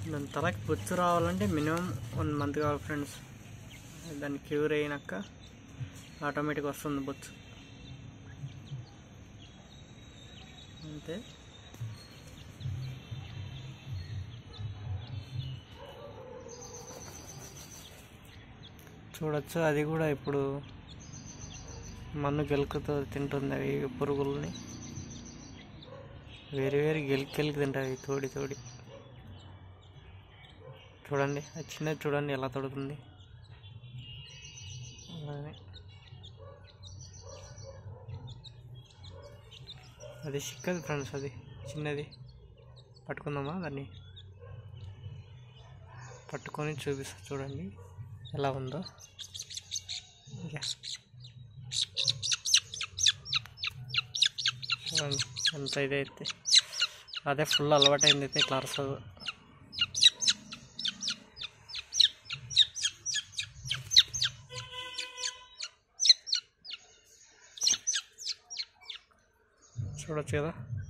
దాని తలకి బొచ్చు రావాలంటే మినిమం వన్ మంత్ కావాలి ఫ్రెండ్స్ దాన్ని క్యూర్ అయినాక ఆటోమేటిక్ వస్తుంది బొచ్చు అంతే చూడొచ్చు అది కూడా ఇప్పుడు మన్ను గెలుకుతో తింటుంది అవి పురుగుల్ని వేరే వేరే గెలికి గెలికి తింటాయి తోడి తోడి చూడండి అది చిన్నది చూడండి ఎలా తొడుతుంది అలానే అది చిక్కది ఫ్రెండ్స్ అది చిన్నది పట్టుకుందామా దాన్ని పట్టుకొని చూపిస్తా చూడండి ఎలా ఉందో యా. చూడండి ఎంత ఇదైతే అదే ఫుల్ అలవాటైంది అయితే ఇట్లా అరసదు చూడొచ్చు కదా